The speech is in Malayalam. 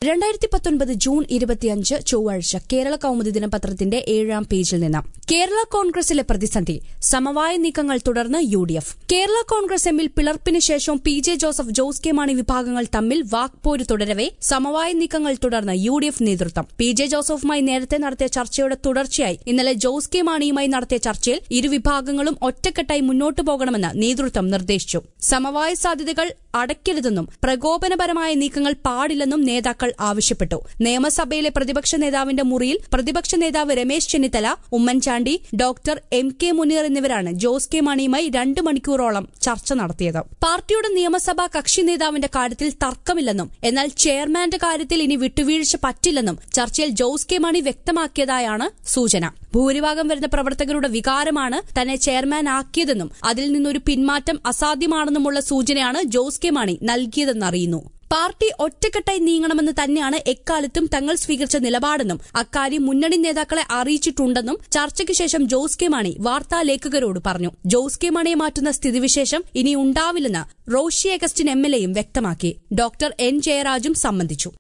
രണ്ടായിരത്തി പത്തൊൻപത് ജൂൺ ഇരുപത്തിയഞ്ച് ചൊവ്വാഴ്ച കേരള കൌമുദി ദിനപത്രത്തിന്റെ ഏഴാം പേജിൽ നിന്ന് കേരള കോൺഗ്രസിലെ പ്രതിസന്ധി സമവായ നീക്കങ്ങൾ തുടർന്ന് U D F Kerala Congress എമ്മിൽ പിളർപ്പിന് ശേഷം P J Joseph Jose K Mani വിഭാഗങ്ങൾ തമ്മിൽ വാക്പോര് തുടരവെ സമവായ നീക്കങ്ങൾ തുടർന്ന് യു ഡി എഫ് നേതൃത്വം പി ജെ ജോസഫുമായി നേരത്തെ നടത്തിയ ചർച്ചയുടെ തുടർച്ചയായി ഇന്നലെ ജോസ് കെ മാണിയുമായി നടത്തിയ ചർച്ചയിൽ ഇരുവിഭാഗങ്ങളും ഒറ്റക്കെട്ടായി മുന്നോട്ടു പോകണമെന്ന് നേതൃത്വം നിർദ്ദേശിച്ചു സമവായ സാധ്യതകൾ അടയ്ക്കരുതെന്നും പ്രകോപനപരമായ നീക്കങ്ങൾ പാടില്ലെന്നും നേതാക്കൾ ആവശ്യപ്പെട്ടു നിയമസഭയിലെ പ്രതിപക്ഷ നേതാവിന്റെ മുറിയിൽ പ്രതിപക്ഷ നേതാവ് Ramesh Chennithala Oommen Chandy doctor M K Muneer എന്നിവരാണ് ജോസ് കെ മാണിയുമായി രണ്ട് മണിക്കൂറോളം ചർച്ച നടത്തിയത് പാർട്ടിയുടെ നിയമസഭാ കക്ഷി നേതാവിന്റെ കാര്യത്തിൽ തർക്കമില്ലെന്നും എന്നാൽ ചെയർമാന്റെ കാര്യത്തിൽ ഇനി വിട്ടുവീഴ്ച പറ്റില്ലെന്നും ചർച്ചയിൽ ജോസ് കെ മാണി വ്യക്തമാക്കിയതായാണ് സൂചന ഭൂരിഭാഗം വരുന്ന പ്രവർത്തകരുടെ വികാരമാണ് തന്നെ ചെയർമാൻ ആക്കിയതെന്നും അതിൽ നിന്നൊരു പിന്മാറ്റം അസാധ്യമാണെന്നുമുള്ള സൂചനയാണ് ജോസ് കെ മാണി നൽകിയതെന്നറിയുന്നു പാർട്ടി ഒറ്റക്കെട്ടായി നീങ്ങണമെന്ന് തന്നെയാണ് എക്കാലത്തും തങ്ങൾ സ്വീകരിച്ച നിലപാടെന്നും അക്കാര്യം മുന്നണി നേതാക്കളെ അറിയിച്ചിട്ടുണ്ടെന്നും ചർച്ചയ്ക്ക് ശേഷം ജോസ് കെ മാണി വാർത്താലേഖകരോട് പറഞ്ഞു ജോസ് കെ മാണിയെ മാറ്റുന്ന സ്ഥിതിവിശേഷം ഇനി ഉണ്ടാവില്ലെന്ന് റോഷി അഗസ്റ്റിൻ എം എൽ എയും വ്യക്തമാക്കി ഡോക്ടർ എൻ ജയരാജും സംബന്ധിച്ചു